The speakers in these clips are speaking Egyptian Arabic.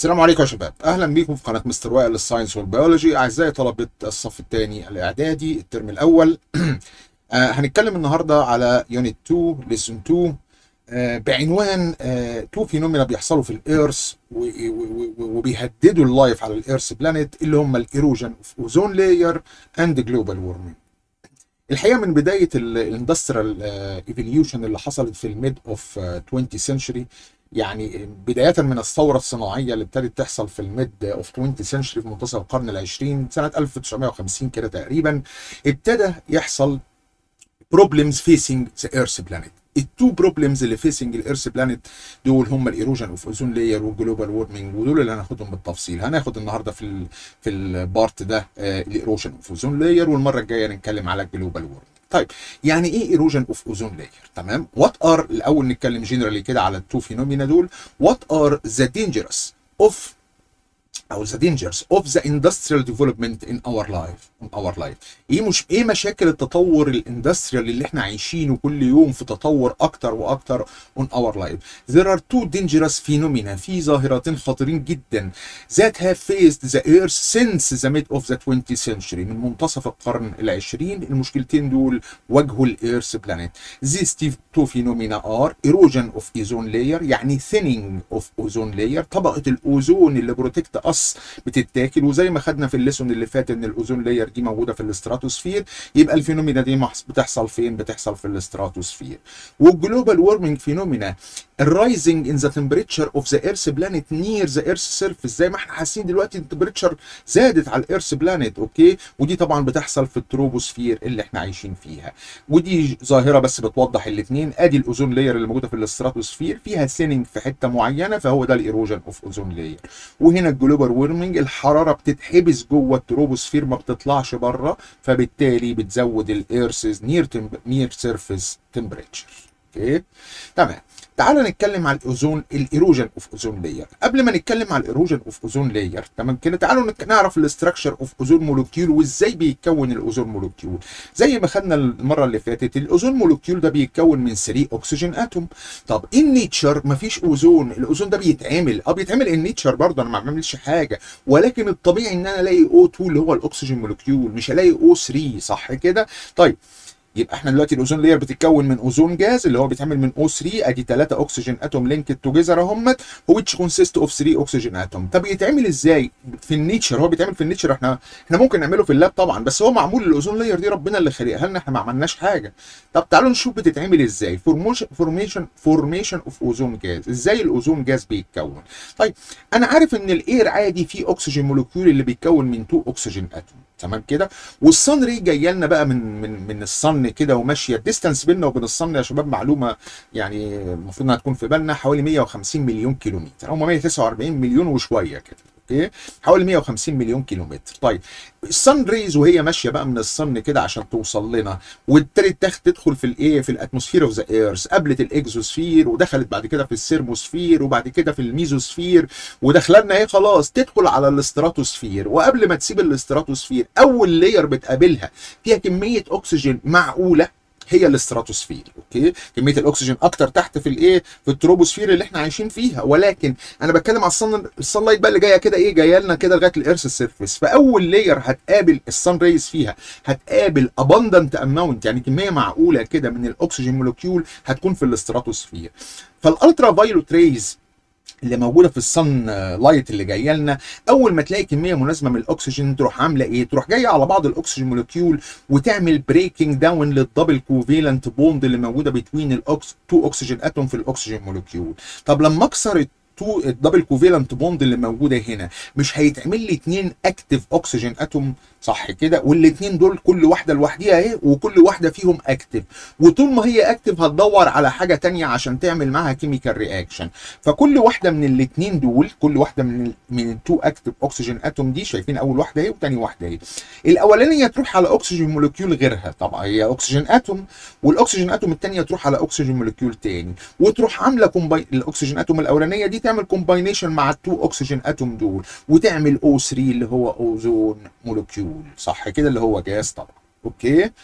السلام عليكم يا شباب اهلا بيكم في قناه مستر وائل للساينس والبيولوجي اعزائي طلبه الصف الثاني الاعدادي الترم الاول آه هنتكلم النهارده على يونت 2 ليسون 2 آه بعنوان آه تو فينومينا بيحصلوا في الايرث وبيهددوا اللايف على الايرث بلانيت اللي هم الايروجن اوف اوزون لاير اند جلوبال وورمنج الحقيقه من بدايه الاندستريال ايفوليوشن اللي حصلت في الميد اوف 20 سنشري يعني بداية من الثورة الصناعية اللي ابتدت تحصل في الميد اوف 20 سنشري في منتصف القرن العشرين سنة 1950 كده تقريبا ابتدى يحصل problems facing the earth planet التو بروبلمز اللي فيسنج الارث بلانيت دول هم الايروجن اوف اوزون لاير والجلوبال وورمنج ودول اللي هناخدهم بالتفصيل هناخد النهارده في ال في البارت ده الايروجن اوف اوزون لاير والمره الجايه نتكلم على الجلوبال وورمنج طيب يعني ايه ايروجن اوف اوزون لاير تمام وات ار الاول نتكلم جنرالي كده على التو فينومينا دول وات ار ذا دينجرس اوف او ذا دينجرز اوف ذا اندستريال ديفلوبمنت ان اور لايف ان اور لايف ايه مش ايه مشاكل التطور الاندستريال اللي احنا عايشينه كل يوم في تطور اكتر واكتر اون اور لايف there are two dangerous phenomena في ظاهرتين خطيرين جدا that have faced the earth since the mid of the 20th century من منتصف القرن العشرين المشكلتين دول واجهوا الايرث بلانيت these two phenomena are erosion of ozone layer يعني thinning of ozone layer طبقه الاوزون اللي بروتكت اس بتتاكل وزي ما خدنا في الليسون اللي فات ان الاوزون لاير دي موجوده في الاستراتوسفير يبقى الفينومينا دي بتحصل فين بتحصل في الاستراتوسفير والجلوبال وورمنج فينومينا الرايزنج ان ذا تمبريتشر اوف ذا ايرث بلانيت نير ذا ايرث سيرفيس زي ما احنا حاسين دلوقتي التمبريتشر زادت على الايرث بلانيت اوكي ودي طبعا بتحصل في التروبوسفير اللي احنا عايشين فيها ودي ظاهره بس بتوضح الاثنين ادي الاوزون لاير اللي موجوده في الاستراتوسفير فيها سيننج في حته معينه فهو ده الايروجن اوف اوزون لاير وهنا الجلوبال وورمنج الحراره بتتحبس جوه التروبوسفير ما بتطلعش بره فبالتالي بتزود الايرث نير نير سيرفيس تمبريتشر اوكي تمام تعال نتكلم على الاوزون الايروجن اوف اوزون لاير قبل ما نتكلم على الايروجن اوف اوزون لاير تمام كده تعالوا نعرف الاستراكشر اوف اوزون مولكيول وازاي بيتكون الاوزون مولكيول زي ما خدنا المره اللي فاتت الاوزون مولكيول ده بيتكون من 3 اكسجين اتوم طب ان نيتشر مفيش اوزون الاوزون ده بيتعمل اه بيتعمل ان نيتشر برضه انا ما بعملش حاجه ولكن الطبيعي ان انا الاقي او 2 اللي هو الاكسجين مولكيول مش هلاقي او 3 صح كده طيب يبقى احنا دلوقتي الاوزون لاير بتتكون من اوزون جاز اللي هو بيتعمل من او 3 ادي 3 اكسجين اتوم لينكد توجذر اهمت which consist of 3 اكسجين اتوم طب يتعمل ازاي في النيتشر هو بيتعمل في النيتشر احنا احنا ممكن نعمله في اللاب طبعا بس هو معمول الاوزون لاير دي ربنا اللي خلقها لنا احنا ما عملناش حاجه طب تعالوا نشوف بتتعمل ازاي فورميشن فورميشن فورميشن اوف اوزون جاز ازاي الاوزون جاز بيتكون طيب انا عارف ان الاير عادي فيه اكسجين مولكيول اللي بيتكون من 2 اكسجين اتوم تمام كده والصن ري جايه لنا بقى من من من الصن كده وماشيه الديستانس بيننا وبين الصن يا شباب معلومه يعني المفروض انها تكون في بالنا حوالي 150 مليون كيلومتر هم 149 مليون وشويه كده اوكي حوالي 150 مليون كيلومتر طيب الصن ريز وهي ماشيه بقى من الصن كده عشان توصل لنا وابتدت تدخل في الايه في الاتموسفير اوف ذا ايرث قابلت الاكزوسفير ودخلت بعد كده في السيرموسفير وبعد كده في الميزوسفير ودخلنا ايه خلاص تدخل على الاستراتوسفير وقبل ما تسيب الاستراتوسفير اول لاير بتقابلها فيها كميه اكسجين معقوله هي الاستراتوسفير اوكي كميه الاكسجين اكتر تحت في الايه في التروبوسفير اللي احنا عايشين فيها ولكن انا بتكلم على الصن الصن لايت بقى اللي جايه كده ايه جايه لنا كده لغايه الايرث سيرفيس فاول لاير هتقابل الصن ريز فيها هتقابل اباندنت اماونت يعني كميه معقوله كده من الاكسجين مولكيول هتكون في الاستراتوسفير فالالترا فايلوت ريز اللي موجوده في الصن لايت اللي جايه لنا اول ما تلاقي كميه مناسبه من الاكسجين تروح عامله ايه تروح جايه على بعض الاكسجين مولكيول وتعمل بريكنج داون للدبل كوفيلنت بوند اللي موجوده بين الاكس تو اكسجين اتوم في الاكسجين مولكيول طب لما اكسر تو الدبل كوفيلنت بوند اللي موجوده هنا مش هيتعمل لي اتنين اكتف اكسجين اتوم صح كده والاثنين دول كل واحده لوحدها اهي وكل واحده فيهم اكتف وطول ما هي اكتف هتدور على حاجه تانية عشان تعمل معاها كيميكال رياكشن فكل واحده من الاثنين دول كل واحده من ال من التو اكتف اكسجين اتوم دي شايفين اول واحده اهي وثاني واحده اهي الاولانيه تروح على اكسجين مولكيول غيرها طبعا هي اكسجين اتوم والاكسجين اتوم الثانيه تروح على اكسجين مولكيول تاني وتروح عامله كومباين الاكسجين اتوم الاولانيه دي تعمل كومباينيشن مع التو اكسجين اتوم دول وتعمل O3 اللي هو اوزون مولكيول صح كده اللي هو جاز طبعا اوكي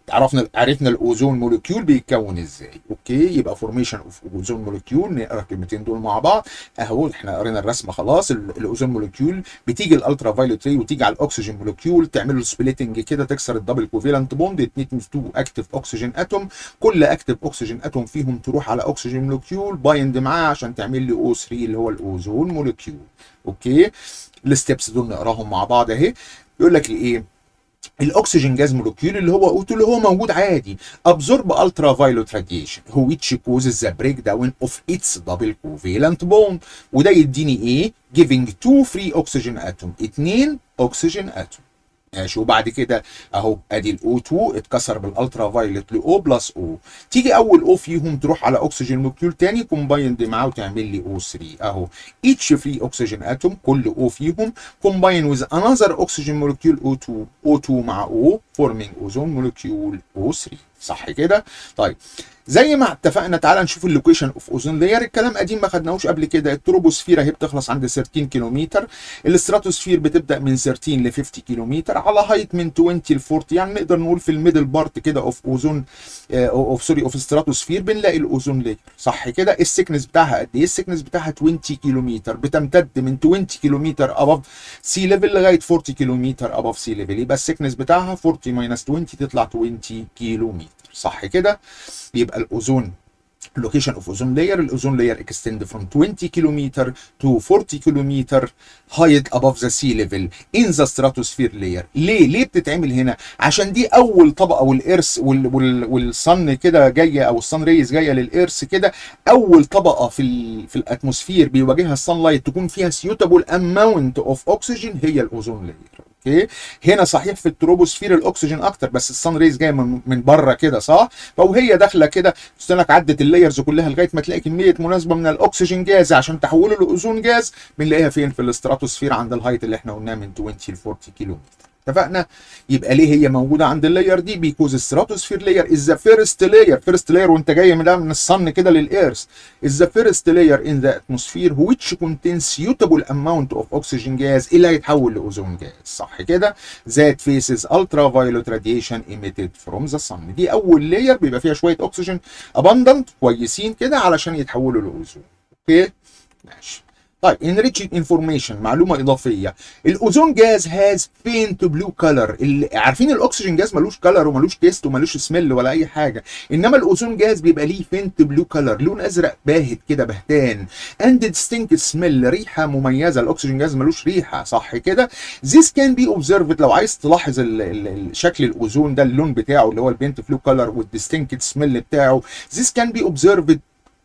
عرفنا عرفنا الاوزون موليكيول بيتكون ازاي اوكي يبقى فورميشن اوف اوزون موليكيول نقرا الكلمتين دول مع بعض اهو احنا قرينا الرسمه خلاص الاوزون موليكيول بتيجي الالترا فايولوت ري وتيجي على الاكسجين موليكيول تعمل له سبليتنج كده تكسر الدبل كوفيلنت بوند 2 2 اكتف اكسجين اتوم كل اكتف اكسجين اتوم فيهم تروح على اكسجين موليكيول بايند معاه عشان تعمل لي او 3 اللي هو الاوزون موليكيول اوكي الستبس دول نقراهم مع بعض اهي يقول لك ايه الاكسجين جاز مولكيول اللي هو اوتو اللي هو موجود عادي absorb ultraviolet radiation which causes the breakdown of its double covalent bond وده يديني ايه giving two free oxygen atom اتنين oxygen atom ماشي وبعد كده اهو ادي الاو 2 اتكسر بالالترا فايولت لاو بلس او تيجي اول او فيهم تروح على اكسجين مولكيول تاني كومبايند معاه وتعمل لي او 3 اهو each free oxygen atom كل او فيهم combine with another oxygen molecule O2 O2 مع O forming ozone molecule O3 صح كده طيب زي ما اتفقنا تعالى نشوف اللوكيشن اوف اوزون لاير الكلام قديم ما خدناهوش قبل كده التروبوسفير اهي بتخلص عند 13 كيلومتر الاستراتوسفير بتبدا من 13 ل 50 كيلومتر على هايت من 20 ل 40 يعني نقدر نقول في الميدل بارت كده اوف اوزون اوف سوري اوف استراتوسفير بنلاقي الاوزون لاير صح كده السكنس بتاعها قد ايه السكنس بتاعها 20 كيلومتر بتمتد من 20 كيلومتر اباف سي ليفل لغايه 40 كيلومتر اباف سي ليفل يبقى السكنس بتاعها 40 ماينس 20 تطلع 20 كيلومتر صح كده يبقى الاوزون location of ozone layer الاوزون layer extend from 20 كيلومتر to 40 كيلومتر height above the sea level in the stratosphere layer ليه ليه بتتعمل هنا عشان دي اول طبقه والارث وال وال والصن كده جايه او الصن ريز جايه للارث كده اول طبقه في ال في الاتموسفير بيواجهها الصن لايت تكون فيها suitable amount of oxygen هي الاوزون layer اوكي هنا صحيح في التروبوسفير الاكسجين اكتر بس الصن ريز جايه من, من بره كده صح فوهي داخله كده لك عدت اللايرز كلها لغايه ما تلاقي كميه مناسبه من الاكسجين جاز عشان تحوله لاوزون جاز بنلاقيها فين في الاستراتوسفير عند الهايت اللي احنا قلناه من 20 ل 40 كيلو متر اتفقنا يبقى ليه هي موجوده عند اللاير دي بيكوز الستراتوسفير لاير از ذا فيرست لاير فيرست لاير وانت جاي من من الصن كده للإيرث از ذا فيرست لاير ان ذا اتموسفير which contains suitable amount of oxygen gas اللي هيتحول لاوزون جاز صح كده that faces ultraviolet radiation emitted from the sun دي اول لاير بيبقى فيها شويه اكسجين abundant كويسين كده علشان يتحولوا لاوزون اوكي ماشي طيب enriched information معلومه اضافيه الاوزون جاز هاز فينت بلو كلر عارفين الاكسجين جاز ملوش كلر وملوش تيست وملوش سميل ولا اي حاجه انما الاوزون جاز بيبقى ليه فينت بلو كلر لون ازرق باهت كده بهتان اند distinct سميل ريحه مميزه الاكسجين جاز ملوش ريحه صح كده this can be observed لو عايز تلاحظ ال ال شكل الاوزون ده اللون بتاعه اللي هو البينت بلو كلر والديستنكت سميل بتاعه this can be observed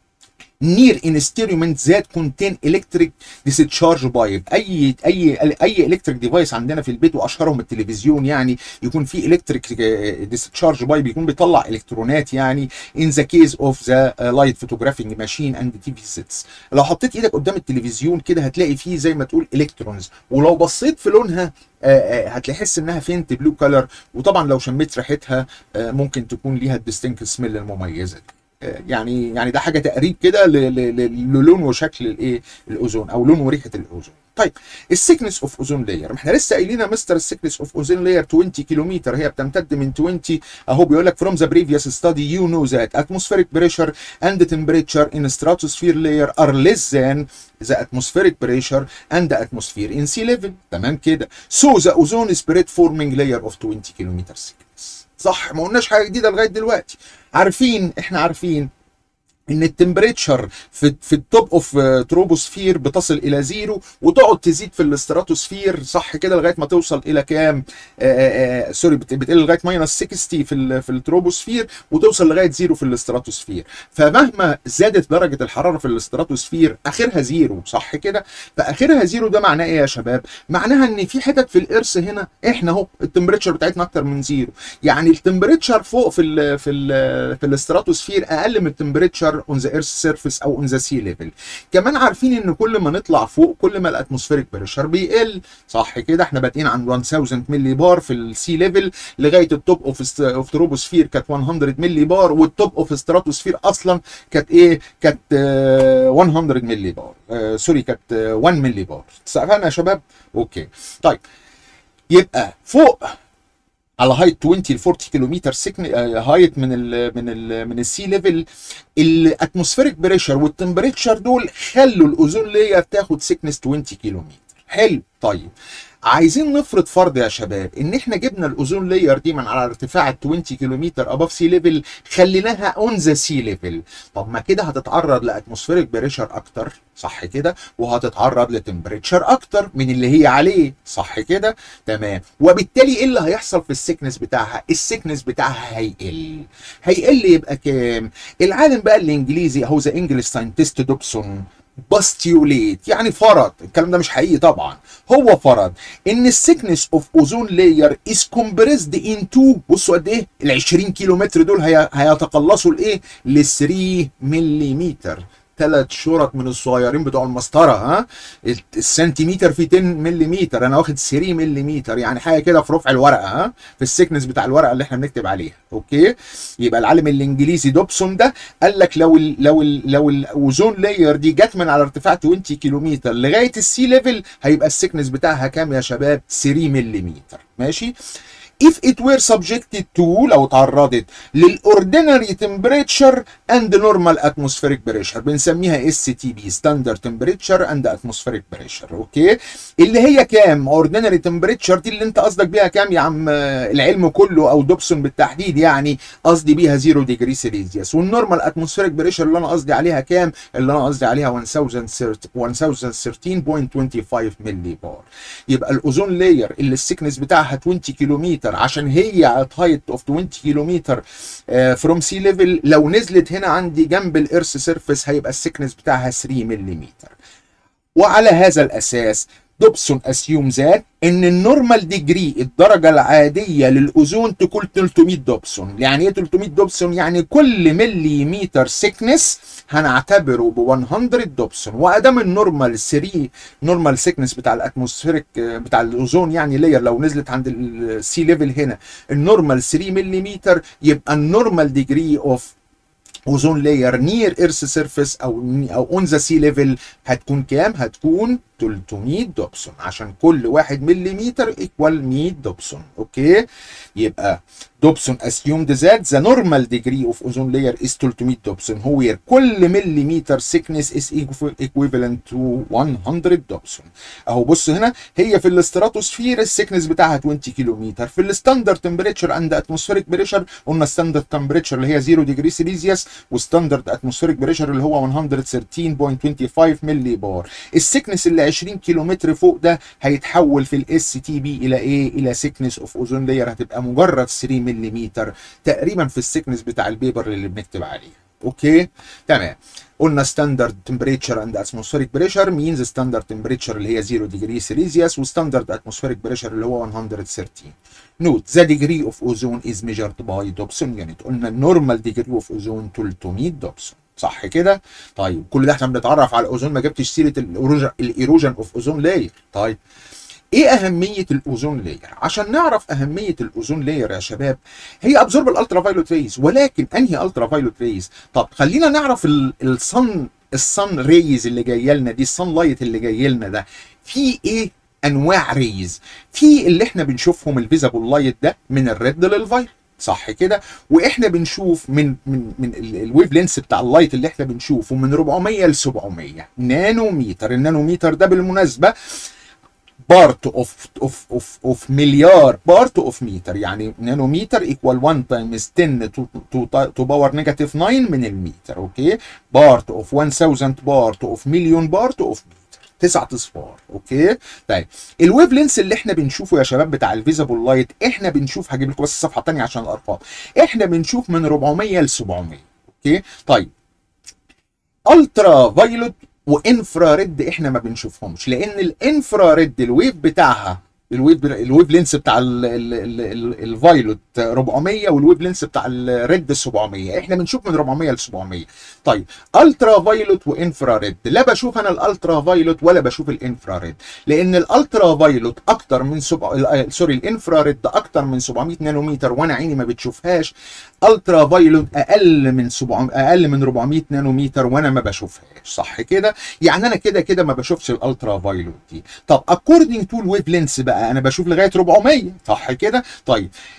near instrument that contain electric discharge pipe اي اي اي الكتريك ديفايس عندنا في البيت واشهرهم التلفزيون يعني يكون في الكتريك discharge pipe يكون بيطلع الكترونات يعني in the case of the light photographing machine and TV sets لو حطيت ايدك قدام التلفزيون كده هتلاقي فيه زي ما تقول الكترونز ولو بصيت في لونها هتحس انها فينت بلو كلر وطبعا لو شميت ريحتها ممكن تكون ليها الديستنكت سميل المميزه دي يعني يعني ده حاجه تقريب كده للون وشكل الايه الاوزون او لون وريحه الاوزون طيب السكنس اوف اوزون لاير احنا لسه قايلين يا مستر السكنس اوف اوزون لاير 20 كيلومتر هي بتمتد من 20 اهو بيقول لك from the previous study you know that atmospheric pressure and temperature in stratosphere layer are less than the atmospheric pressure and the atmosphere in sea level تمام كده so the ozone spread forming layer of 20 كيلومتر thickness صح ما قلناش حاجه جديده لغايه دلوقتي عارفين احنا عارفين ان التمبريتشر في في التوب اوف تروبوسفير بتصل الى زيرو وتقعد تزيد في الاستراتوسفير صح كده لغايه ما توصل الى كام آآ آآ سوري بتقل لغايه ماينس 60 في ال في التروبوسفير وتوصل لغايه زيرو في الاستراتوسفير فمهما زادت درجه الحراره في الاستراتوسفير اخرها زيرو صح كده فاخرها زيرو ده معناه ايه يا شباب معناها ان في حتت في الارث هنا احنا اهو التمبريتشر بتاعتنا اكتر من زيرو يعني التمبريتشر فوق في ال في ال في الاستراتوسفير اقل من التمبريتشر اون ذا ايرث سيرفيس او اون ذا سي ليفل كمان عارفين ان كل ما نطلع فوق كل ما الاتموسفيريك بريشر بيقل صح كده احنا بادئين عند 1000 ملي بار في السي ليفل لغايه التوب اوف اوف تروبوسفير كانت 100 ملي بار والتوب اوف ستراتوسفير اصلا كانت ايه كانت آه 100 ملي بار آه سوري كانت آه 1 ملي بار اتفقنا يا شباب اوكي طيب يبقى فوق على هايت 20 ل 40 كيلومتر سكن هايت من ال من ال من السي ليفل الاتموسفيريك بريشر والتمبريتشر دول خلوا الاوزون لاير تاخد سكنس 20 كيلومتر حلو طيب عايزين نفرض فرض يا شباب ان احنا جبنا الاوزون لاير دي من على ارتفاع 20 كيلومتر اباف سي ليفل خليناها اون ذا سي ليفل طب ما كده هتتعرض لاتموسفيريك بريشر اكتر صح كده وهتتعرض لتمبريتشر اكتر من اللي هي عليه صح كده تمام وبالتالي ايه اللي هيحصل في السكنس بتاعها السكنس بتاعها هيقل هيقل يبقى كام العالم بقى الانجليزي هو ذا انجلش ساينتست دوبسون باستيوليت يعني فرض الكلام ده مش حقيقي طبعا هو فرض ان السكنس اوف اوزون لاير از كومبريسد انتو بصوا قد ايه ال 20 كيلو متر دول هي هيتقلصوا لايه ل 3 ملم ثلاث شرط من الصغيرين بتوع المسطره ها السنتيمتر في 10 ملم انا واخد 3 ملم يعني حاجه كده في رفع الورقه ها في السكنس بتاع الورقه اللي احنا بنكتب عليها اوكي يبقى العالم الانجليزي دوبسون ده قال لك لو ال لو ال لو الاوزون لاير دي جت من على ارتفاع 20 كيلومتر لغايه السي ليفل هيبقى السكنس بتاعها كام يا شباب 3 ملم ماشي if it were subjected to لو تعرضت للاوردينري temperature and normal atmospheric pressure بنسميها STP standard temperature and atmospheric pressure اوكي اللي هي كام ordinary temperature دي اللي انت قصدك بيها كام يا عم العلم كله او دوبسون بالتحديد يعني قصدي بيها 0 ديجري سيليزيوس والنورمال اتموسفيريك بريشر اللي انا قصدي عليها كام اللي انا قصدي عليها 1013.25 ملي بار يبقى الاوزون لاير اللي السكنس بتاعها 20 كيلومتر عشان هي at height of 20 كيلومتر فروم سي ليفل لو نزلت هنا عندي جنب الارث سيرفيس هيبقى السكنس بتاعها 3 ملم وعلى هذا الاساس دوبسون اسيوم ذات ان النورمال ديجري الدرجه العاديه للاوزون تكون 300 دوبسون يعني ايه 300 دوبسون يعني كل مليمتر سيكنس هنعتبره ب 100 دوبسون وادام النورمال 3 نورمال سيكنس بتاع الاتموسفيريك بتاع الاوزون يعني لاير لو نزلت عند السي ليفل هنا النورمال 3 ملم يبقى النورمال ديجري اوف اوزون لاير نير ايرث سيرفيس او او اون ذا سي ليفل هتكون كام؟ هتكون 300 دوبسون عشان كل 1 ملم ايكوال 100 دوبسون اوكي يبقى دوبسون assumed that the normal degree of ozone layer is 300 دوبسون هو where كل مليمتر thickness is equivalent to 100 دوبسون اهو بص هنا هي في الاستراتوسفير السكنس بتاعها 20 كيلومتر في الستاندرد تمبريتشر اند اتموسفيريك بريشر قلنا ستاندرد تمبريتشر اللي هي 0 ديجري سيليزيوس وستاندرد اتموسفيريك بريشر اللي هو 113.25 ملي بار السكنس اللي 20 كيلومتر فوق ده هيتحول في الاس تي بي الى ايه الى سكنس اوف اوزون لاير هتبقى مجرد 3 ملم تقريبا في السكنس بتاع البيبر اللي بنكتب عليه اوكي تمام قلنا ستاندرد تمبريتشر اند اتموسفيريك بريشر مينز ستاندرد تمبريتشر اللي هي 0 ديجري سيليزيوس وستاندرد اتموسفيريك بريشر اللي هو 113 نوت ذا ديجري اوف اوزون از ميجرد باي دوبسون يونت قلنا النورمال ديجري اوف اوزون 300 دوبسون صح كده طيب كل ده احنا بنتعرف على الاوزون ما جبتش سيره الايروجن اوف اوزون لاير طيب ايه اهميه الاوزون لاير عشان نعرف اهميه الاوزون لاير يا شباب هي ابزورب الالترا فايلوت ريز ولكن انهي الترا فايلوت ريز طب خلينا نعرف الصن الصن ريز اللي جايه لنا دي الصن لايت اللي جاي لنا ده في ايه انواع ريز في اللي احنا بنشوفهم الفيزابل لايت ده من الريد للفايلوت صح كده واحنا بنشوف من من من الويف لينس بتاع اللايت اللي احنا بنشوفه من 400 ل 700 نانوميتر النانوميتر ده بالمناسبه بارت اوف اوف اوف اوف مليار بارت اوف متر يعني نانوميتر ايكوال 1 تايمز 10 تو تو باور نيجاتيف 9 من المتر اوكي بارت اوف 1000 بارت اوف مليون بارت اوف متر تسعة اصفار اوكي طيب الويف لينس اللي احنا بنشوفه يا شباب بتاع الفيزابل لايت احنا بنشوف هجيب لكم بس الصفحه الثانيه عشان الارقام احنا بنشوف من 400 ل 700 اوكي طيب الترا فايلوت وانفراريد احنا ما بنشوفهمش لان الانفراريد الويف بتاعها الويف الويف لينس بتاع الفايلوت 400 والويف لينس بتاع الريد 700 احنا بنشوف من 400 ل 700 طيب الترا فايلوت وانفراريد لا بشوف انا الالترا فايلوت ولا بشوف الانفراريد لان الالترا فايلوت اكتر من سبع... سوري الانفراريد اكتر من 700 نانومتر وانا عيني ما بتشوفهاش الترا فايلوت اقل من 700 اقل من 400 نانومتر وانا ما بشوفهاش صح كده يعني انا كده كده ما بشوفش الالترا فايلوت دي طب اكوردنج تو الويف لينس بقى انا بشوف لغايه 400 صح كده طيب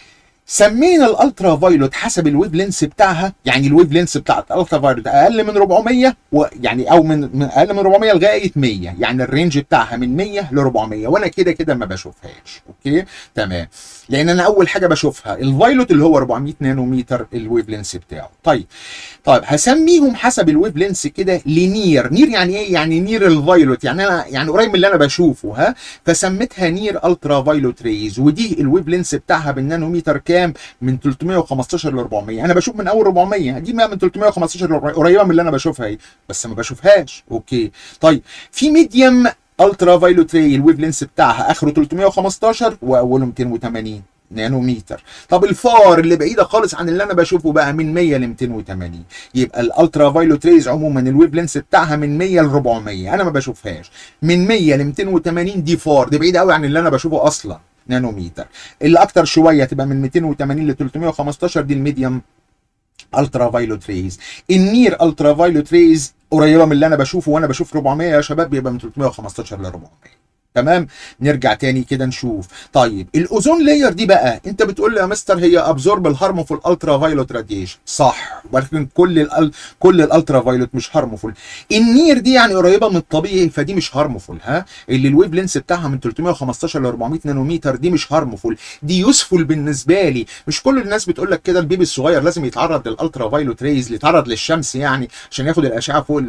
سمينا الالترا فايلوت حسب الويف لينس بتاعها يعني الويف لينس بتاعت الالترا فايلوت اقل من 400 ويعني او من, من اقل من 400 لغايه 100 يعني الرينج بتاعها من 100 ل 400 وانا كده كده ما بشوفهاش اوكي تمام لان انا اول حاجه بشوفها الفايلوت اللي هو 400 نانومتر الويف لينس بتاعه طيب طيب هسميهم حسب الويف لينس كده لنير نير يعني ايه يعني نير الفايلوت يعني انا يعني قريب من اللي انا بشوفه ها فسميتها نير الترا فايلوت ريز ودي الويف لينس بتاعها بالنانومتر كام من 315 ل 400 انا بشوف من اول 400 دي ما من 315 ل 400 قريبه من اللي انا بشوفها اهي بس ما بشوفهاش اوكي طيب في ميديم الترا فايلوت ري الويف لينس بتاعها اخره 315 واوله 280 نانومتر طب الفار اللي بعيده خالص عن اللي انا بشوفه بقى من 100 ل 280 يبقى الالترا فايلوت ريز عموما الويف لينس بتاعها من 100 ل 400 انا ما بشوفهاش من 100 ل 280 دي فار دي بعيده قوي عن اللي انا بشوفه اصلا نانومتر اللي اكتر شويه تبقى من 280 ل 315 دي الميديم الترا فايلوت ريز النير الترا فايلوت ريز قريبه من اللي انا بشوفه وانا بشوف 400 يا شباب بيبقى من 315 ل 400 تمام نرجع تاني كده نشوف طيب الاوزون لاير دي بقى انت بتقول لي يا مستر هي ابزورب الهارمفول الترا فايلوت راديشن صح ولكن كل ال كل الالترا فايلوت مش هارمفول النير دي يعني قريبه من الطبيعي فدي مش هارمفول ها اللي الويف لينس بتاعها من 315 ل 400 نانومتر دي مش هارمفول دي يوسفول بالنسبه لي مش كل الناس بتقول لك كده البيبي الصغير لازم يتعرض للالترا فايلوت ريز اللي يتعرض للشمس يعني عشان ياخد الاشعه فوق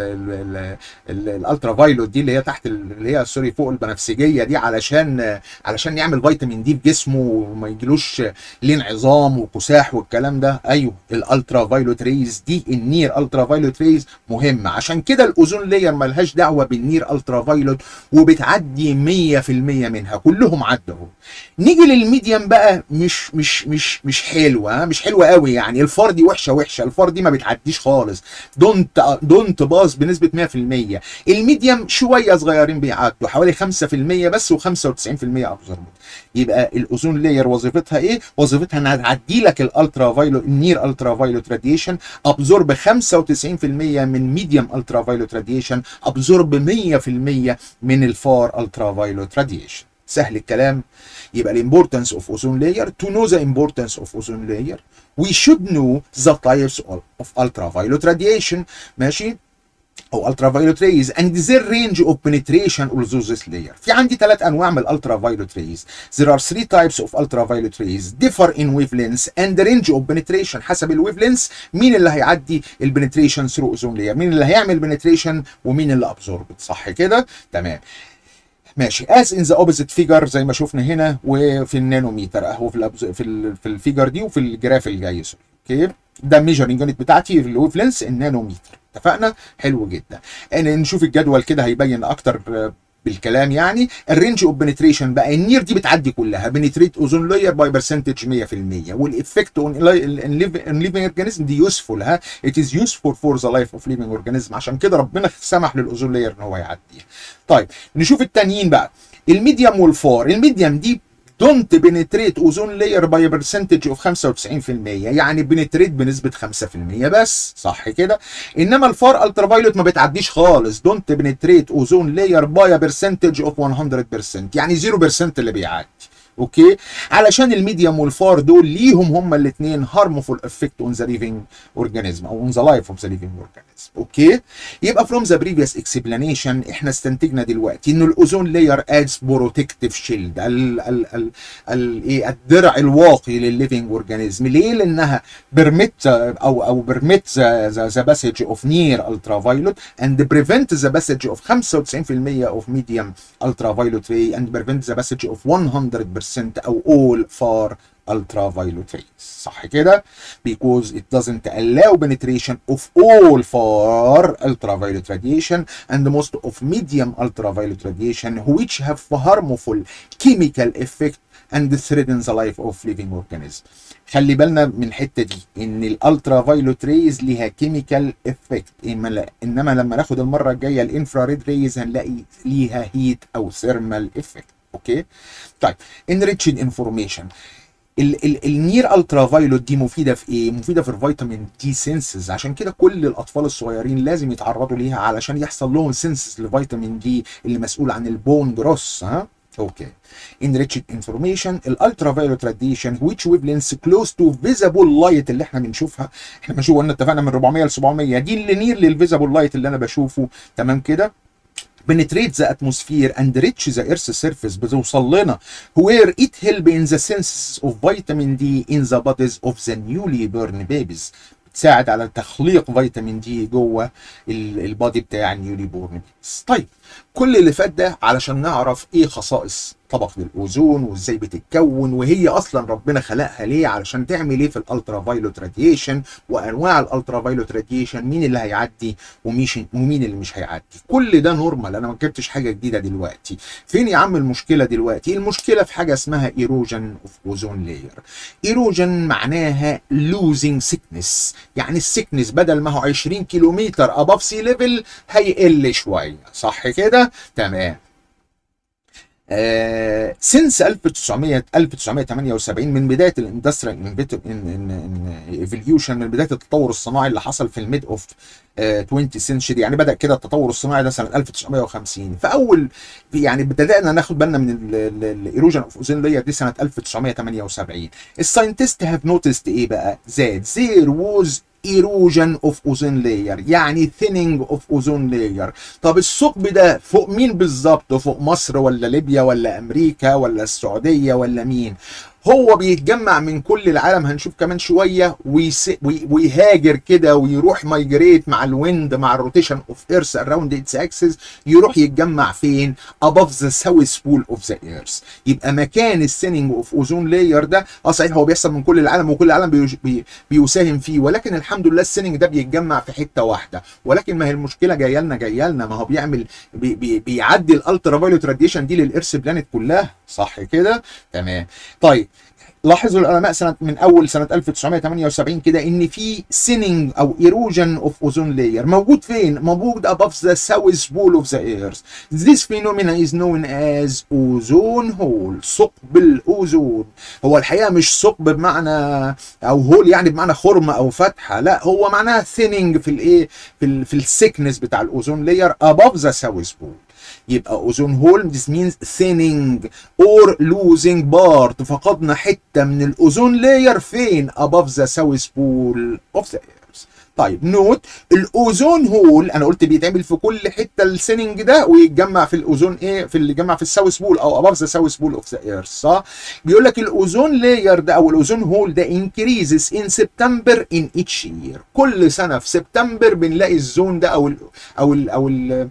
الالترا فايلوت دي اللي هي تحت اللي هي سوري فوق البنفسجيه دي علشان علشان يعمل فيتامين دي في جسمه وما يجيلوش لين عظام وكساح والكلام ده ايوه الالترا فايلوت ريز دي النير الترا فايلوت ريز مهمه عشان كده الاوزون لاير ملهاش دعوه بالنير الترا فايلوت وبتعدي 100% منها كلهم عدوا نيجي للميديم بقى مش مش مش مش حلوه مش حلوه قوي يعني الفار دي وحشه وحشه الفار دي ما بتعديش خالص دونت دونت باص بنسبه 100% الميديم شويه صغيرين بيعدوا حوالي 5% بس و95% ابزوربد يبقى الاوزون لاير وظيفتها ايه وظيفتها انها تعدي لك الالترا فايلوت النير الترا فايلوت راديشن ابزورب 95% من ميديم الترا فايلوت راديشن ابزورب 100% من الفار الترا فايلوت راديشن سهل الكلام يبقى الامبورتنس اوف اوزون لاير to know the importance of ozone layer we should know the types of ultraviolet radiation ماشي او ultraviolet rays and their range of penetration also this layer في عندي ثلاث انواع من ultraviolet rays there are three types of ultraviolet rays differ in wavelengths and the range of penetration حسب الويف لينس مين اللي هيعدي البنتريشن ثرو اوزون لاير مين اللي هيعمل بنتريشن ومين اللي ابزوربت صح كده تمام ماشي as in the opposite figure زي ما شفنا هنا وفي النانوميتر اهو في الأبز... في ال... في الفيجر دي وفي الجراف الجاي اوكي ده الميجرنج يونت بتاعتي في الويف لينس النانوميتر اتفقنا حلو جدا ان نشوف الجدول كده هيبين اكتر بالكلام يعني الرينج اوف بنتريشن بقى النير دي بتعدي كلها بنتريت اوزون لاير باي برسنتج 100% والافكت اون ليفنج اورجانيزم دي يوسفول ها ات از يوسفول فور ذا لايف اوف ليفنج اورجانيزم عشان كده ربنا سمح للاوزون لاير ان هو يعديها طيب نشوف التانيين بقى الميديم والفار الميديم دي دونت بنتريت اوزون لاير باي برسنتج اوف 95% يعني بنتريت بنسبه 5% بس صح كده انما الفار الترا فايلوت ما بتعديش خالص دونت بنتريت اوزون لاير باي برسنتج اوف 100% يعني 0% اللي بيعدي اوكي علشان الميديم والفار دول ليهم هما الاثنين هارمفول افكت اون ذا ليفنج اورجانيزم او اون ذا لايف اوف ذا ليفنج اورجانيزم اوكي يبقى فروم ذا بريفيوس اكسبلانيشن احنا استنتجنا دلوقتي ان الاوزون لاير ادز بروتكتيف شيلد ال ال ال ال ايه الدرع الواقي للليفنج اورجانيزم ليه؟ لانها برميت او او برميت ذا باسج اوف نير الترا فايلوت اند بريفنت ذا باسج اوف 95% اوف ميديم الترا فايلوت راي اند بريفنت ذا باسج اوف 100% او all far ultraviolet rays صح كده because it doesn't allow penetration of all far ultraviolet radiation and most of medium ultraviolet radiation which have harmful chemical effect and threaten the life of living organism خلي بالنا من الحته دي ان الالترا فايلوت ريز ليها كيميكال افكت انما لما ناخد المره الجايه الانفراريد ريز هنلاقي ليها هيت او ثيرمال افكت اوكي طيب enriched انفورميشن النير الترا فايلوت دي مفيده في ايه؟ مفيده في الفيتامين دي سينسز عشان كده كل الاطفال الصغيرين لازم يتعرضوا ليها علشان يحصل لهم سينسز لفيتامين دي اللي مسؤول عن البون جروس ها Okay. Enriched information الالترافايولت radiation which wavelengths close to visible light اللي احنا بنشوفها احنا بنشوف قلنا اتفقنا من 400 ل 700 دي اللي نير للفيزابل لايت اللي انا بشوفه تمام كده penetrate the atmosphere and reach the earth's surface بتوصل لنا where it help in the synthesis of vitamin D in the bodies of the newly born babies بتساعد على تخليق فيتامين دي جوه البادي بتاع النيولي بورن بيبيز طيب كل اللي فات ده علشان نعرف ايه خصائص طبقه الاوزون وازاي بتتكون وهي اصلا ربنا خلقها ليه علشان تعمل ايه في الالترا فايلوت راديشن وانواع الالترا فايلوت راديشن مين اللي هيعدي وميش ومين اللي مش هيعدي كل ده نورمال انا ما جبتش حاجه جديده دلوقتي فين يا عم المشكله دلوقتي المشكله في حاجه اسمها ايروجن اوف اوزون لاير ايروجن معناها لوزنج سيكنس يعني السيكنس بدل ما هو 20 كيلومتر اباف سي ليفل هيقل شويه صح كده تمام آه سنس 1900 1978 من بدايه الاندستريال ايفوليوشن من بدايه التطور الصناعي اللي حصل في الميد اوف 20 سنشري يعني بدا كده التطور الصناعي ده سنه 1950 فاول يعني بدانا ناخد بالنا من الايروجن اوف اوزون لاير دي سنه 1978 الساينتست هاف نوتست ايه بقى زاد زير ووز ايروجن اوف اوزون لاير يعني ثيننج اوف اوزون لاير طب الثقب ده فوق مين بالظبط فوق مصر ولا ليبيا ولا امريكا ولا السعوديه ولا مين هو بيتجمع من كل العالم هنشوف كمان شويه ويس... وي... ويهاجر كده ويروح مايجريت مع الويند مع الروتيشن اوف ايرث اراوند اتس اكسس يروح يتجمع فين above ذا ساوث بول اوف ذا ايرث يبقى مكان السيننج اوف اوزون لاير ده اه صحيح هو بيحصل من كل العالم وكل العالم بي... بي... بيساهم فيه ولكن الحمد لله السيننج ده بيتجمع في حته واحده ولكن ما هي المشكله جايه لنا جايه لنا ما هو بيعمل بي... بي... بيعدي الالترا فايولت راديشن دي للارث بلانت كلها صح كده تمام طيب لاحظوا العلماء سنه من اول سنه 1978 كده ان في سيننج او ايروجن اوف اوزون لاير موجود فين؟ موجود above the south pole of the earth. This phenomena is known as ozone hole ثقب الاوزون. هو الحقيقه مش ثقب بمعنى او هول يعني بمعنى خرم او فتحه، لا هو معناها ثيننج في الايه؟ في ال في السكنس بتاع الاوزون لاير above the south pole. يبقى اوزون هول this means thinning or losing part فقدنا حته من الاوزون لاير فين above the south pole of the earth طيب نوت الاوزون هول انا قلت بيتعمل في كل حته السيننج ده ويتجمع في الاوزون ايه في اللي جمع في الساوث بول او above the south pole of the earth صح بيقول لك الاوزون لاير ده او الاوزون هول ده increases in September in each year كل سنه في سبتمبر بنلاقي الزون ده او ال او ال او ال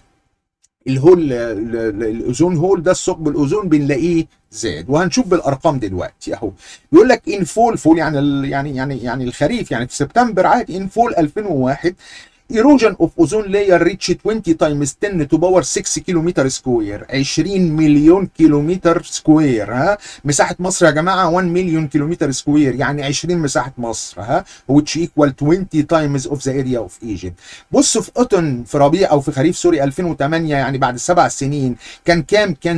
الهول الاوزون هول ده الثقب الاوزون بنلاقيه زاد وهنشوف بالارقام دلوقتي اهو بيقول لك ان فول فول يعني ال يعني يعني يعني الخريف يعني في سبتمبر عادي ان فول 2001 ايروجن اوف اوزون لاير ريتش 20 تايمز 10 تو باور 6 كيلومتر سكوير 20 مليون كيلومتر سكوير ها مساحه مصر يا جماعه 1 مليون كيلومتر سكوير يعني 20 مساحه مصر ها which equal 20 times of the area of Egypt بص في اوتن في ربيع او في خريف سوري 2008 يعني بعد سبع سنين كان كام كان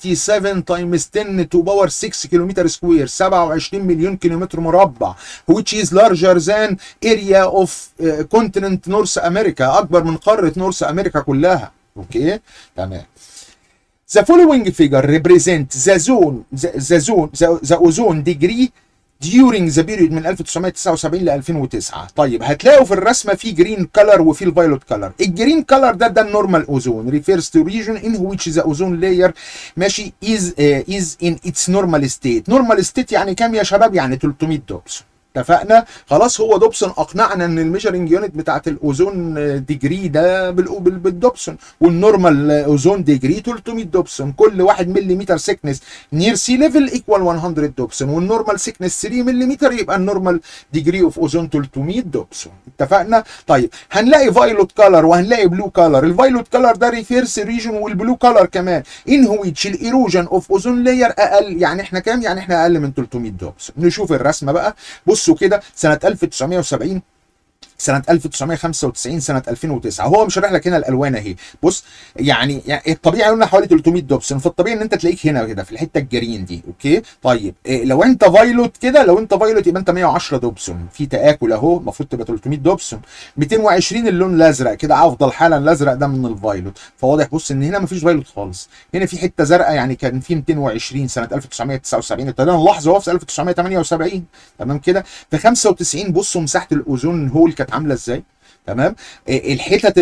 27 تايمز 10 تو باور 6 كيلومتر سكوير 27 مليون كيلومتر مربع which is larger than area of uh, continent North امريكا اكبر من قاره نورث امريكا كلها اوكي تمام The following figure represent the zone the, the zone the, the ozone degree during the period من 1979 ل 2009 طيب هتلاقوا في الرسمه في جرين كلر وفي الفايلوت كلر الجرين كلر ده ده النورمال اوزون refers to region in which the ozone layer ماشي is uh, is in its normal state normal state يعني كام يا شباب يعني 300 دوبسون اتفقنا خلاص هو دوبسون اقنعنا ان الميجرنج يونت بتاعت الاوزون ديجري ده بالدوبسون والنورمال اوزون ديجري 300 دوبسون كل 1 ملم سيكنس نير سي ليفل ايكوال 100 دوبسون والنورمال سيكنس 3 ملم يبقى النورمال ديجري اوف اوزون 300 دوبسون اتفقنا طيب هنلاقي فايلوت كلر وهنلاقي بلو كلر الفايلوت كلر ده ريفيرس ريجن والبلو كلر كمان ان ويتش الايروجن اوف اوزون لاير اقل يعني احنا كام يعني احنا اقل من 300 دوبسون نشوف الرسمه بقى بص بصوا كده سنه 1970 سنه 1995 سنه 2009 هو مش شارح لك هنا الالوان اهي بص يعني, يعني الطبيعي قلنا حوالي 300 دوبسون في الطبيعي ان انت تلاقيك هنا كده في الحته الجرين دي اوكي طيب إيه لو انت فايلوت كده لو انت فايلوت يبقى انت 110 دوبسون في تاكل اهو المفروض تبقى 300 دوبسون 220 اللون الازرق كده افضل حاله الازرق ده من الفايلوت فواضح بص ان هنا مفيش فايلوت خالص هنا في حته زرقاء يعني كان في 220 سنه 1979 ابتدينا نلاحظ اهو في 1978 تمام كده في 95 بصوا مساحه الاوزون هول كانت عامله ازاي تمام الحتت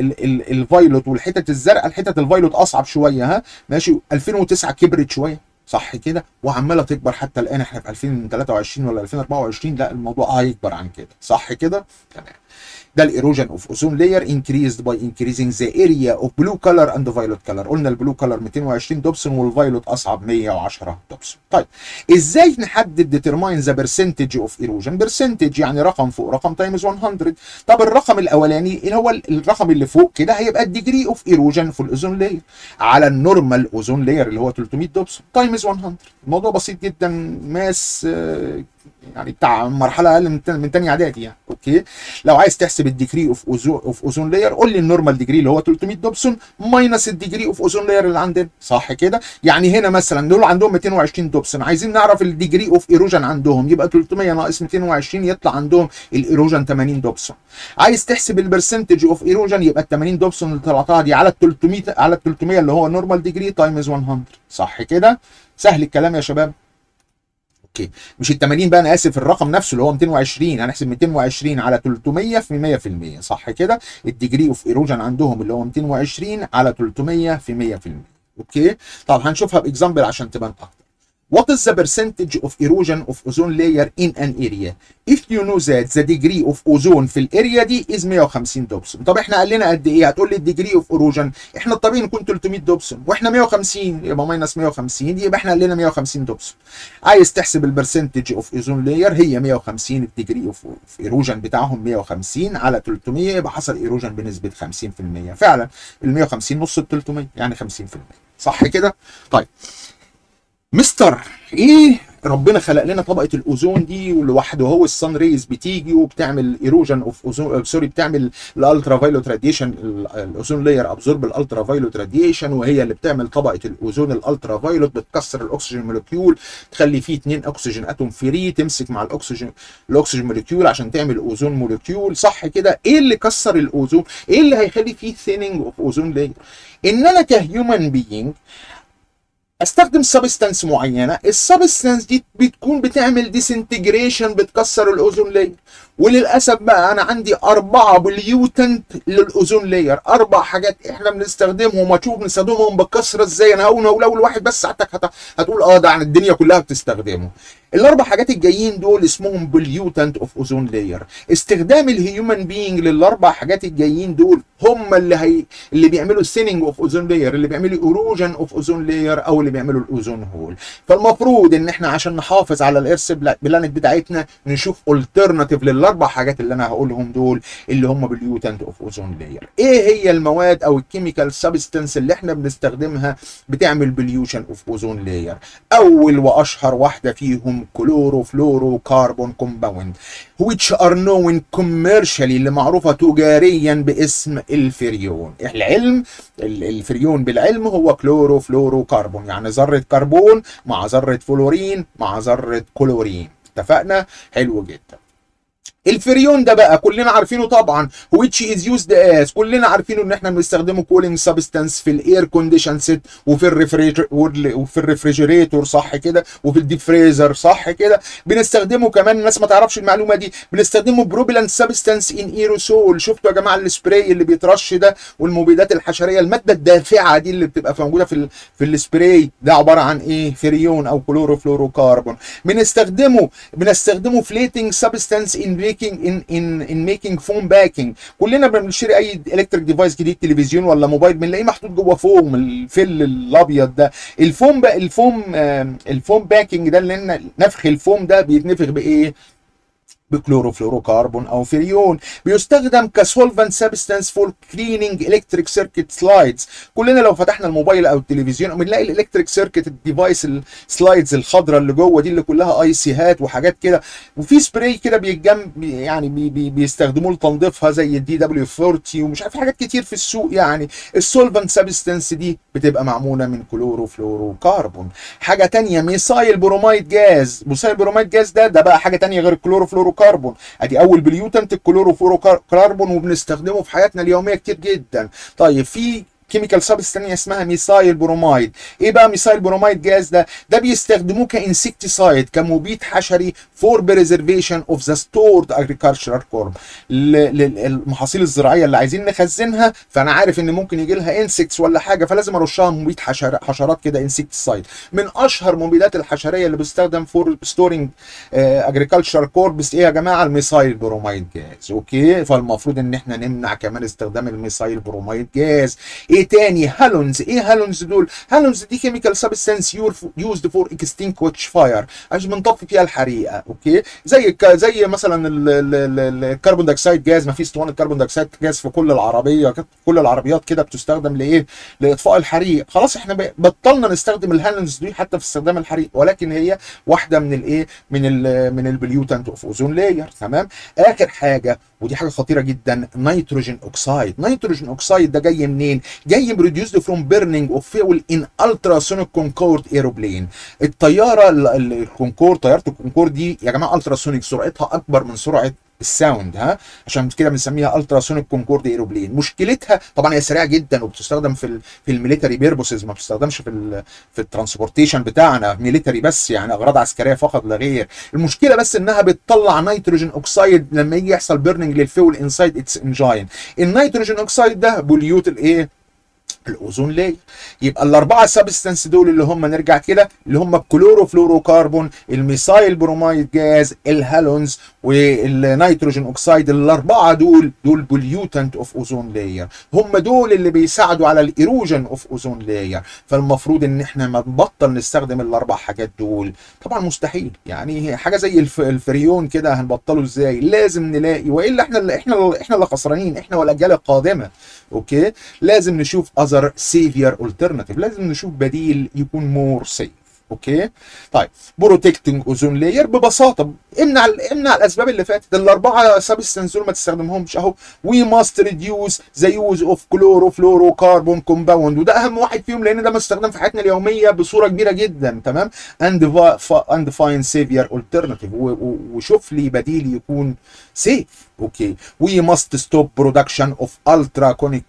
الفايلوت والحتت الزرقاء الحتت الفايلوت اصعب شويه ها ماشي 2009 كبرت شويه صح كده وعماله تكبر حتى الان احنا في 2023 ولا 2024 لا الموضوع هيكبر عن كده صح كده تمام ده الايروجن اوف اوزون لاير increased by increasing the area of blue color and violet color قلنا البلو كلر 220 دوبسون والفايلوت اصعب 110 دوبسون طيب ازاي نحدد determine the percentage of erosion percentage يعني رقم فوق رقم تايمز 100 طب الرقم الاولاني اللي هو الرقم اللي فوق كده هيبقى الديجري اوف ايروجن في الاوزون لاير على النورمال اوزون لاير اللي هو 300 دوبسون تايمز 100 الموضوع بسيط جدا ماس يعني بتاع مرحله اقل من من ثانيه اعدادي يعني اوكي لو عايز تحسب الديجري اوف اوزون اوف اوزون لاير قول لي النورمال ديجري اللي هو 300 دوبسون ماينس الديجري اوف اوزون لاير اللي عندنا صح كده يعني هنا مثلا دول عندهم 220 دوبسون عايزين نعرف الديجري اوف ايروجن عندهم يبقى 300 ناقص 220 يطلع عندهم الايروجن 80 دوبسون عايز تحسب البرسنتج اوف ايروجن يبقى ال 80 دوبسون اللي طلعتها دي على ال 300 على ال 300 اللي هو النورمال ديجري تايمز 100 صح كده سهل الكلام يا شباب اوكي مش ال 80 بقى انا اسف الرقم نفسه اللي هو 220 هنحسب 220 على 300 في 100% صح كده الديجري اوف ايروجن عندهم اللي هو 220 على 300 في 100% اوكي طب هنشوفها باكزامبل عشان تبان اكتر What is the percentage of erosion of ozone layer in an area? If you know that the degree of ozone في الاريا دي is 150 دوبسون طب احنا قال لنا قد ايه هتقول لي الديجري اوف ايروجن احنا الطبيعي نكون 300 دوبسون واحنا 150 يبقى ماينس 150 يبقى احنا قال لنا 150 دوبسون عايز تحسب البرسنتج اوف اوزون لاير هي 150 الديجري اوف ايروجن بتاعهم 150 على 300 يبقى حصل ايروجن بنسبه 50% فعلا ال 150 نص ال 300 يعني 50% صح كده طيب مستر ايه ربنا خلق لنا طبقه الاوزون دي لوحده هو الصن ريز بتيجي وبتعمل ايروجن اوف اوزون سوري بتعمل الالترا فايلوت راديشن الاوزون لاير ابزورب الالترا فايلوت راديشن وهي اللي بتعمل طبقه الاوزون الالترا فايلوت بتكسر الاكسجين مولكيول تخلي فيه اثنين اكسجين اتوم فري تمسك مع الاكسجين الاكسجين مولكيول عشان تعمل اوزون مولكيول صح كده ايه اللي كسر الاوزون ايه اللي هيخلي فيه ثيننج اوف اوزون لاير ان انا كهيومن بينج استخدم سبستانس معينه السبستانس دي بتكون بتعمل ديسنتجريشن بتكسر الاوزون لاير وللاسف بقى انا عندي اربعه بليوتنت للاوزون لاير اربع حاجات احنا بنستخدمهم واشوف بنستخدمهم بكثره ازاي انا هقول اقول اول واحد بس حتى هتقول اه ده عن الدنيا كلها بتستخدمه الاربع حاجات الجايين دول اسمهم بليوتنت اوف اوزون لاير استخدام الهيومن بينج للاربع حاجات الجايين دول هم اللي هي اللي بيعملوا السيننج اوف اوزون لاير اللي بيعملوا ايروجن اوف اوزون لاير او اللي بيعملوا الاوزون هول فالمفروض ان احنا عشان نحافظ على الايرث بلانت بتاعتنا نشوف الترناتيف للاربع حاجات اللي انا هقولهم دول اللي هم بليوتنت اوف اوزون لاير ايه هي المواد او الكيميكال سبستانس اللي احنا بنستخدمها بتعمل بليوشن اوف اوزون لاير اول واشهر واحده فيهم كلورو فلورو كربون كومباوند which are known commercially اللي معروفه تجاريا باسم الفريون العلم الفريون بالعلم هو كلورو فلورو كربون يعني ذره كربون مع ذره فلورين مع ذره كلورين اتفقنا حلو جدا الفريون ده بقى كلنا عارفينه طبعا which is used as كلنا عارفينه ان احنا بنستخدمه كولينج سبستانس في الاير كونديشن سيت وفي الريفريجر وفي الريفريجريتور صح كده وفي الديب فريزر صح كده بنستخدمه كمان الناس ما تعرفش المعلومه دي بنستخدمه بروبيلانت سبستانس ان ايروسول شفتوا يا جماعه السبراي اللي بيترش ده والمبيدات الحشريه الماده الدافعه دي اللي بتبقى موجوده في ال في السبراي ده عباره عن ايه فريون او كلوروفلوروكربون بنستخدمه بنستخدمه فليتنج سبستانس ان ميكينج ان ان ان ميكينج فوم باكينج كلنا بنشتري اي الكتريك ديفايس جديد تلفزيون ولا موبايل بنلاقيه محطوط جوه فوم الفل الابيض ده الفوم بقى الفوم آه الفوم باكينج ده اللي نفخ الفوم ده بيتنفخ بايه بكلوروفلوروكربون او فريون بيستخدم كسولفنت سبستانس فور كليننج الكتريك سيركت سلايدز كلنا لو فتحنا الموبايل او التلفزيون بنلاقي الالكتريك سيركت الديفايس السلايدز الخضراء اللي جوه دي اللي كلها اي سي هات وحاجات كده وفي سبراي كده بيجم يعني بي بي بيستخدموه لتنظيفها زي الدي دبليو 40 ومش عارف حاجات كتير في السوق يعني السولفنت سبستانس دي بتبقى معموله من كلوروفلوروكربون حاجه تانية ميثايل برومايد جاز ميثايل برومايد جاز ده ده بقى حاجه تانية غير الكلوروفلوروكربون ادي اول بليوتنت الكلوروفلوروكربون وبنستخدمه في حياتنا اليوميه كتير جدا طيب في كيميكال سبستانس تانية اسمها ميثايل برومايد ايه بقى ميثايل برومايد جاز ده ده بيستخدموه كانسكتيسايد كمبيد حشري فور بريزرفيشن اوف ذا ستورد اجريكلتشرال كورب المحاصيل الزراعيه اللي عايزين نخزنها فانا عارف ان ممكن يجي لها انسكتس ولا حاجه فلازم ارشها مبيد حشر حشرات كده انسكتيسايد من اشهر مبيدات الحشريه اللي بتستخدم فور ستورنج اجريكلتشرال كوربس ايه يا جماعه الميثايل برومايد جاز اوكي فالمفروض ان احنا نمنع كمان استخدام الميثايل برومايد جاز ايه تاني هالونز ايه هالونز دول هالونز دي كيميكال سبستانس يوزد فور اكستينكويتش فاير عشان بنطفي فيها الحريقه اوكي زي زي مثلا الكربون دايوكسيد جاز ما في اسطوانه كربون دايوكسيد جاز في كل العربيه كل العربيات كده بتستخدم لايه لاطفاء الحريق خلاص احنا بطلنا نستخدم الهالونز دي حتى في استخدام الحريق ولكن هي واحده من الايه من ال من البليوتنت اوف اوزون لاير تمام اخر حاجه ودي حاجه خطيره جدا نيتروجين اوكسايد نيتروجين اوكسايد ده جاي منين جاي بروديوسد فروم بيرنينج اوف فيول ان التراسونيك كونكورد ايروبلين الطياره الكونكورد طياره الكونكورد دي يا جماعه التراسونيك سرعتها اكبر من سرعه الساوند ها عشان كده بنسميها التراسونيك كونكورد ايروبلين مشكلتها طبعا هي سريعه جدا وبتستخدم في ال في الميليتري بيربوسز ما بتستخدمش في ال في الترانسبورتيشن بتاعنا ميليتري بس يعني اغراض عسكريه فقط لا غير المشكله بس انها بتطلع نيتروجين اوكسايد لما يجي يحصل بيرنينج للفيول انسايد اتس انجين النيتروجين اوكسايد ده بوليوت الايه الاوزون لاير يبقى الاربعه سبستانس دول اللي هم نرجع كده اللي هم الكلوروفلوروكربون الميثايل برومايد جاز الهالونز والنيتروجين اوكسايد الاربعه دول دول بوليوتنت اوف اوزون لاير هم دول اللي بيساعدوا على الايروجن اوف اوزون لاير فالمفروض ان احنا ما نبطل نستخدم الاربع حاجات دول طبعا مستحيل يعني حاجه زي الف الفريون كده هنبطله ازاي لازم نلاقي والا احنا اللي احنا اللي احنا اللي خسرانين احنا والاجيال القادمه اوكي لازم نشوف اذر سيفير الترناتيف لازم نشوف بديل يكون مور سيف اوكي طيب بروتكتنج اوزون لاير ببساطه امنع امنع الاسباب اللي فاتت الاربعه سبستنس دول ما تستخدمهمش اهو وي ماست ريديوس ذا يوز اوف كلورو فلورو كربون كومباوند وده اهم واحد فيهم لان ده مستخدم في حياتنا اليوميه بصوره كبيره جدا تمام اند اند فاين سيفير الترناتيف وشوف لي بديل يكون سيف اوكي وي ماست ستوب برودكشن اوف الترا كونيك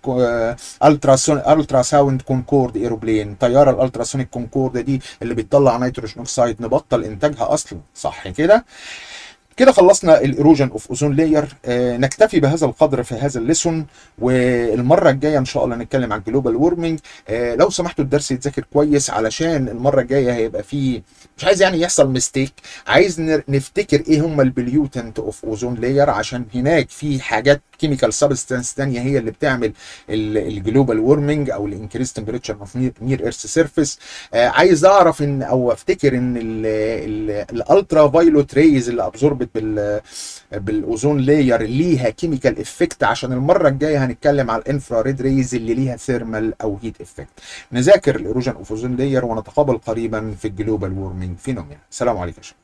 الترا الترا ساوند كونكورد ايروبلين طياره الالتراسونيك كونكورد دي اللي بتطلع نيتروجين اوكسايد نبطل انتاجها اصلا صح كده كده خلصنا الايروجن اوف اوزون لاير آه نكتفي بهذا القدر في هذا الليسون والمره الجايه ان شاء الله نتكلم عن جلوبال وورمنج آه لو سمحتوا الدرس يتذاكر كويس علشان المره الجايه هيبقى فيه مش عايز يعني يحصل ميستيك عايز نفتكر ايه هم البليوتنت اوف اوزون لاير عشان هناك في حاجات كيميكال سبستانس ثانيه هي اللي بتعمل الجلوبال وورمنج او الانكريز تمبريتشر اوف نير ايرث سيرفيس عايز اعرف ان او افتكر ان الالترا فايلوت ريز اللي ابزوربت بال بالاوزون لاير ليها كيميكال افكت عشان المره الجايه هنتكلم على الانفراريد ريز اللي ليها ثيرمال او هيت افكت نذاكر الايروجن اوف اوزون لاير ونتقابل قريبا في الجلوبال وورمنج فينومينا السلام عليكم